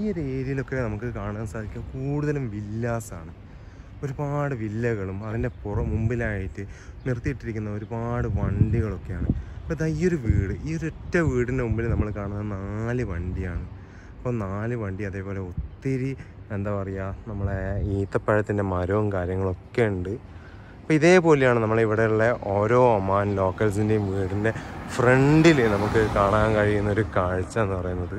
ഒരു ഏരിയയിലൊക്കെ നമുക്ക് കാണാൻ സാധിക്കും കൂടുതലും വില്ലാസാണ് ഒരുപാട് വില്ലകളും അതിൻ്റെ പുറം മുമ്പിലായിട്ട് നിർത്തിയിട്ടിരിക്കുന്ന ഒരുപാട് വണ്ടികളൊക്കെയാണ് അപ്പോൾ ഇതാ ഈ ഒരു വീട് ഈ ഒരു ഒറ്റ വീടിൻ്റെ മുമ്പിൽ നമ്മൾ കാണുന്നത് നാല് വണ്ടിയാണ് അപ്പോൾ നാല് വണ്ടി അതേപോലെ ഒത്തിരി എന്താ പറയുക നമ്മളെ ഈത്തപ്പഴത്തിൻ്റെ മരവും കാര്യങ്ങളൊക്കെ ഉണ്ട് അപ്പോൾ ഇതേപോലെയാണ് നമ്മളിവിടെയുള്ള ഓരോ ഒമാൻ ലോക്കൽസിൻ്റെയും വീടിൻ്റെ ഫ്രണ്ടിൽ നമുക്ക് കാണാൻ കഴിയുന്ന ഒരു കാഴ്ച എന്ന് പറയുന്നത്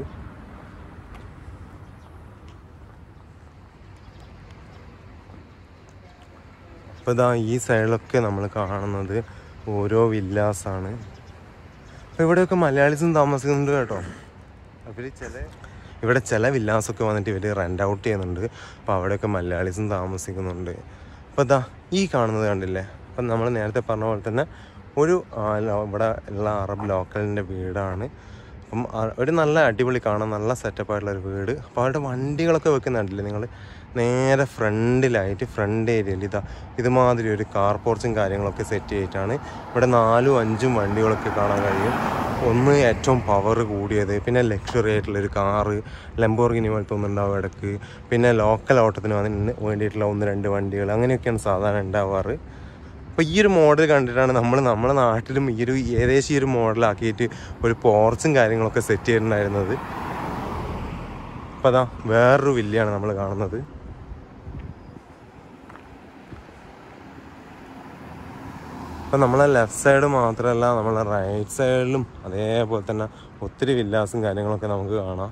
അപ്പോൾ ഇതാ ഈ സൈഡിലൊക്കെ നമ്മൾ കാണുന്നത് ഓരോ വില്ലാസാണ് അപ്പോൾ ഇവിടെയൊക്കെ മലയാളീസും താമസിക്കുന്നുണ്ട് കേട്ടോ അവർ ചില ഇവിടെ ചില വില്ലാസൊക്കെ വന്നിട്ട് ഇവർ റെൻ്റ് ഔട്ട് ചെയ്യുന്നുണ്ട് അപ്പോൾ അവിടെയൊക്കെ മലയാളീസും താമസിക്കുന്നുണ്ട് അപ്പോൾ ഇതാ ഈ കാണുന്നത് കണ്ടില്ലേ അപ്പം നമ്മൾ നേരത്തെ പറഞ്ഞ പോലെ തന്നെ ഒരു ആ, ലോ- ഇവിടെ ഉള്ള അറബ് ലോക്കലിൻ്റെ വീടാണ് അപ്പം ആ- ഒരു നല്ല അടിപൊളി കാണാൻ നല്ല സെറ്റപ്പ് ആയിട്ടുള്ള ഒരു വീട് അപ്പോൾ അവരുടെ വണ്ടികളൊക്കെ വെക്കുന്നുണ്ടല്ലേ നിങ്ങൾ നേരെ ഫ്രണ്ടിലായിട്ട് ഫ്രണ്ട് ഏരിയയിൽ ഇതാ ഇതുമാതിരി ഒരു കാർ പോർച്ചും കാര്യങ്ങളൊക്കെ സെറ്റ് ചെയ്തിട്ടാണ് ഇവിടെ നാലും അഞ്ചും വണ്ടികളൊക്കെ കാണാൻ കഴിയും ഒന്ന് ഏറ്റവും പവർ കൂടിയത് പിന്നെ ലക്ഷറി ആയിട്ടുള്ള ഒരു കാറ് ലംബോർഗിനി പോലത്തെ ഒന്നുണ്ടാവും ഇടയ്ക്ക് പിന്നെ ലോക്കൽ ഓട്ടത്തിന് വന്ന് വേണ്ടിയിട്ടുള്ള ഒന്ന് രണ്ട് വണ്ടികൾ അങ്ങനെയൊക്കെയാണ് സാധാരണ ഉണ്ടാവാറ് അപ്പോൾ ഈ ഒരു മോഡൽ കണ്ടിട്ടാണ് നമ്മൾ നമ്മുടെ നാട്ടിലും ഈ ഒരു ഏകദേശം ഈ ഒരു മോഡലാക്കിയിട്ട് ഒരു പോർച്ചും കാര്യങ്ങളൊക്കെ സെറ്റ് ചെയ്തിട്ടുണ്ടായിരുന്നത് അപ്പോൾ അതാ വേറൊരു വില്ലയാണ് നമ്മൾ കാണുന്നത് അപ്പം നമ്മളെ ലെഫ്റ്റ് സൈഡ് മാത്രമല്ല നമ്മളെ റൈറ്റ് സൈഡിലും അതേപോലെ തന്നെ ഒത്തിരി വില്ലാസും കാര്യങ്ങളൊക്കെ നമുക്ക് കാണാം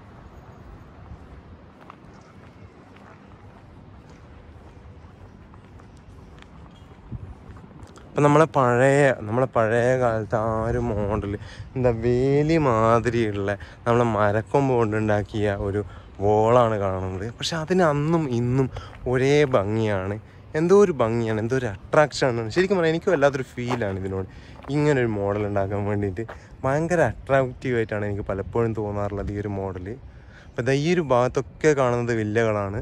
അപ്പം നമ്മളെ പഴയ നമ്മളെ പഴയ കാലത്ത് ആ ഒരു മോഡൽ എന്താ വേലി മാതിരിയുള്ള നമ്മളെ മരക്കൊമ്പ് കൊണ്ടുണ്ടാക്കിയ ഒരു വോളാണ് കാണുന്നത് പക്ഷെ അതിന് അന്നും ഇന്നും ഒരേ ഭംഗിയാണ് എന്തോ ഒരു ഭംഗിയാണ് എന്തോ ഒരു അട്രാക്ഷനാണ് ശരിക്കും പറഞ്ഞാൽ എനിക്ക് വല്ലാത്തൊരു ഫീലാണ് ഇതിനോട് ഇങ്ങനെ ഒരു മോഡൽ ഉണ്ടാക്കാൻ വേണ്ടിയിട്ട് ഭയങ്കര അട്രാക്റ്റീവ് ആയിട്ടാണ് എനിക്ക് പലപ്പോഴും തോന്നാറുള്ളത് ഈ ഒരു മോഡൽ അപ്പം ദാ ഈ ഒരു ഭാഗത്തൊക്കെ കാണുന്നത് വില്ലകളാണ്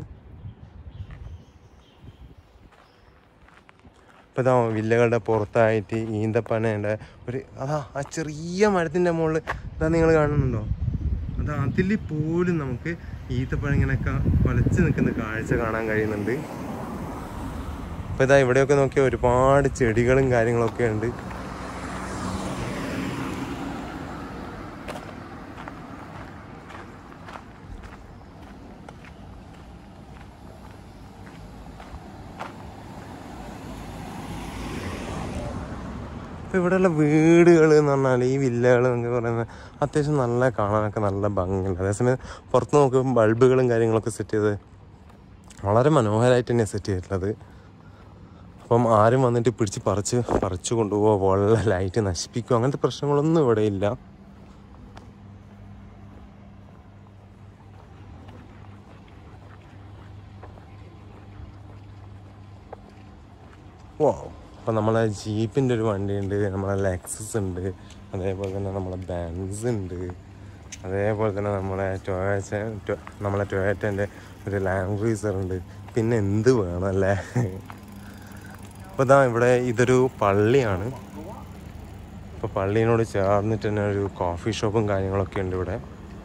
ഇപ്പം ഇതാ വില്ലകളുടെ പുറത്തായിട്ട് ഈന്തപ്പനയുടെ ഒരു അതാ ആ ചെറിയ മരത്തിൻ്റെ മുകളിൽ ഇതാ നിങ്ങൾ കാണുന്നുണ്ടോ അത് അതിൽ പോലും നമുക്ക് ഈത്തപ്പഴം ഇങ്ങനെയൊക്കെ വലച്ച് നിൽക്കുന്ന കാഴ്ച കാണാൻ കഴിയുന്നുണ്ട് ഇപ്പം ഇതാ ഇവിടെയൊക്കെ നോക്കിയാൽ ഒരുപാട് ചെടികളും കാര്യങ്ങളൊക്കെ ഉണ്ട് ഇപ്പം ഇവിടെയുള്ള വീടുകൾ എന്ന് പറഞ്ഞാൽ ഈ വില്ലകൾ എന്നൊക്കെ പറയുന്നത് അത്യാവശ്യം നല്ല കാണാനൊക്കെ നല്ല ഭംഗിയുണ്ട് അതേസമയം പുറത്ത് നോക്കുമ്പോൾ ബൾബുകളും കാര്യങ്ങളൊക്കെ സെറ്റ് ചെയ്ത് വളരെ മനോഹരമായിട്ട് തന്നെയാണ് സെറ്റ് ചെയ്തിട്ടുള്ളത് അപ്പം ആരും വന്നിട്ട് പിടിച്ച് പറിച്ച് പറിച്ചു കൊണ്ടുപോകുക വെള്ള ലൈറ്റ് നശിപ്പിക്കുക അങ്ങനത്തെ പ്രശ്നങ്ങളൊന്നും ഇവിടെ ഇല്ല ഓ അപ്പം നമ്മളെ ജീപ്പിൻ്റെ ഒരു വണ്ടിയുണ്ട് നമ്മളെ ലെക്സസ് ഉണ്ട് അതേപോലെ തന്നെ നമ്മളെ ബാൻസ് ഉണ്ട് അതേപോലെ തന്നെ നമ്മളെ ടൊയറ്റ ടൊ- നമ്മളെ ടൊയറ്റൻ്റെ ഒരു ലാൻഡ് ക്രൂസർ ഉണ്ട് പിന്നെ എന്ത് വേണം അല്ലേ അപ്പോൾ ഇതാ ഇവിടെ ഇതൊരു പള്ളിയാണ് ഇപ്പോൾ പള്ളീനോട് ചേർന്നിട്ട് തന്നെ ഒരു കോഫി ഷോപ്പും കാര്യങ്ങളൊക്കെ ഉണ്ട് ഇവിടെ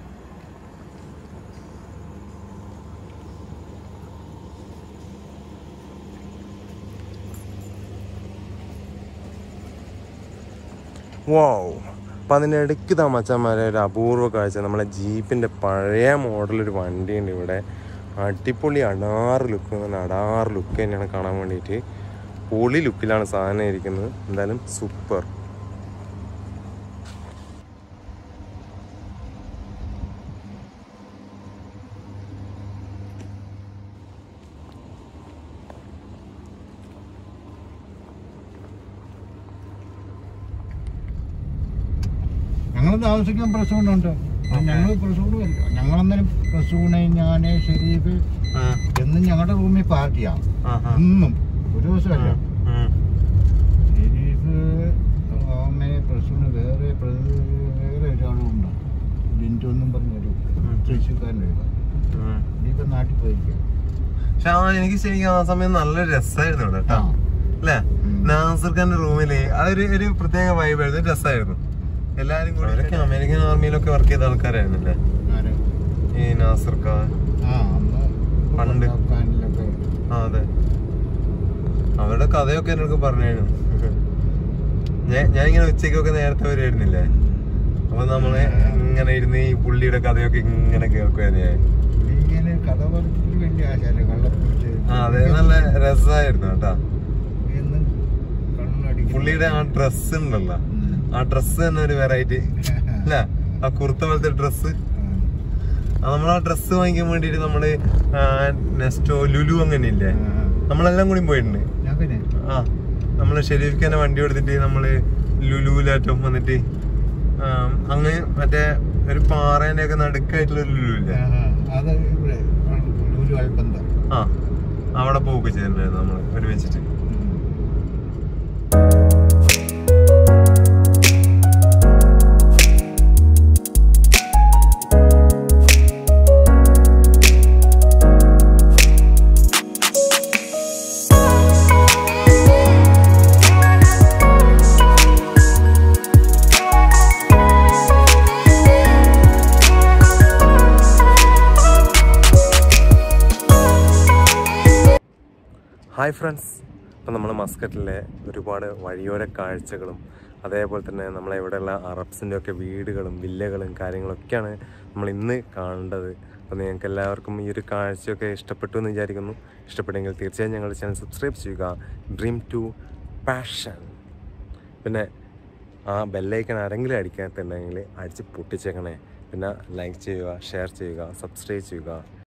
വാവ് അപ്പം അതിൻ്റെ ഇടയ്ക്ക് താമച്ചന്മാരെ ഒരു അപൂർവ കാഴ്ച നമ്മളെ ജീപ്പിൻ്റെ പഴയ മോഡൽ ഒരു വണ്ടിയുണ്ട് ഇവിടെ അടിപൊളി അടാറ് ലുക്ക് അടാറ് ലുക്ക് തന്നെയാണ് കാണാൻ വേണ്ടിയിട്ട് പൊളി ലുക്കിലാണ് സാധനം ഇരിക്കുന്നത് എന്തായാലും സൂപ്പർ ഞങ്ങൾ താമസിക്കാൻ പ്രസൂണുണ്ട് ഞങ്ങൾ പ്രസൂണുമല്ല ഞങ്ങളന്നേരം പ്രസൂണ് ഞാൻ ഷെരീഫ് എന്നും ഞങ്ങളുടെ റൂമിൽ പാർട്ടിയാണ് ഇന്നും ഒരു ദിവസമല്ല ഷെരീഫ് ഓമനെ പ്രസൂണ് വേറെ പ്ര- വേറെ ഒരാളും ഉണ്ട് ലിൻറ്റു എന്നും പറഞ്ഞൊരു തൃശ്ശൂർക്കാരൻ്റെ ഇനിയിപ്പോൾ നാട്ടിൽ പോയിരിക്കുക പക്ഷെ ആ എനിക്ക് ശരിക്കും ആ സമയം നല്ല രസമായിരുന്നു ഇവിടെ കേട്ടോ അല്ലേ ഉം. നാസർ ഖാന്റെ റൂമില് അതൊരു ഒരു പ്രത്യേക വൈബായിരുന്നു രസമായിരുന്നു എല്ലാരും കൂടി അവരൊക്കെ അമേരിക്കൻ ആർമിയിലൊക്കെ വർക്ക് ചെയ്ത ആൾക്കാരായിരുന്നല്ലേ ആര്? ഈ നാസർ ഖാ ആ അന്ന് പണ്ട്. അഫ്ഗാനിലൊക്കെ ആ അതെ അവരുടെ കഥയൊക്കെ എന്നൊക്കെ പറഞ്ഞു ഞാൻ ഞാനിങ്ങനെ ഉച്ചയ്ക്കൊക്കെ നേരത്തെ വരുമായിരുന്നില്ലേ അപ്പൊ നമ്മള് ഇങ്ങനെ ഇരുന്ന് ഈ പുള്ളിയുടെ കഥയൊക്കെ ഇങ്ങനെ കേൾക്കുമായിരുന്നു ഞാൻ ഇങ്ങനെ കഥ പറഞ്ഞിട്ട് വലിയ ആശാല കള്ളപ്പിടിച്ച് ആ അതെ നല്ല രസമായിരുന്നു കേട്ടാ എന്നും കള്ളടിക്കും പുള്ളിയുടെ ആ ഡ്രസ്സ് ഉണ്ടല്ലോ ആ ഡ്രസ്സ് തന്നെ ഒരു വെറൈറ്റി അല്ല ആ കുർത്ത പോലത്തെ ഡ്രസ്സ് നമ്മൾ ആ ഡ്രസ്സ് വാങ്ങിക്കാൻ വേണ്ടിട്ട് നമ്മള് ആ, നെസ്റ്റോ ലുലു അങ്ങനെ ഇല്ലേ നമ്മളെല്ലാം കൂടി പോയിട്ടുണ്ട് ഞാൻ പിന്നെ ആ നമ്മള് ഷെരീഫ്ക്ക് തന്നെ വണ്ടി കൊടുത്തിട്ട് നമ്മള് ലുലുവിലാറ്റം വന്നിട്ട് ആ, അങ്ങ് മറ്റേ ഒരു പാറേന്റെ ഒക്കെ നടുക്കായിട്ടുള്ള ഒരു ലുലു ഇല്ലേ ആ, അത് ഇവിടെ ലൂലു അൽബന്ധ ആ അവിടെ പോവുക ചെയ്തിട്ടുണ്ടായിരുന്നു നമ്മള് ഒരുമിച്ചിട്ട് ഹായ് ഫ്രണ്ട്സ് ഇപ്പം നമ്മൾ മസ്കറ്റിലെ ഒരുപാട് വഴിയോര കാഴ്ചകളും അതേപോലെ തന്നെ നമ്മളെ ഇവിടെയുള്ള അറബ്സിൻ്റെ ഒക്കെ വീടുകളും വില്ലകളും കാര്യങ്ങളൊക്കെയാണ് നമ്മൾ ഇന്ന് കാണേണ്ടത് അപ്പോൾ നിങ്ങൾക്ക് എല്ലാവർക്കും ഈ ഒരു കാഴ്ചയൊക്കെ ഇഷ്ടപ്പെട്ടു എന്ന് വിചാരിക്കുന്നു ഇഷ്ടപ്പെട്ടെങ്കിൽ തീർച്ചയായും ഞങ്ങളുടെ ചാനൽ സബ്സ്ക്രൈബ് ചെയ്യുക ഡ്രീം ടു പാഷൻ പിന്നെ ആ ബെല്ലൈക്കൺ ആരെങ്കിലും അടിക്കാത്തുണ്ടെങ്കിൽ അടിച്ച് പൊട്ടിച്ചേക്കണേ പിന്നെ ലൈക്ക് ചെയ്യുക ഷെയർ ചെയ്യുക സബ്സ്ക്രൈബ് ചെയ്യുക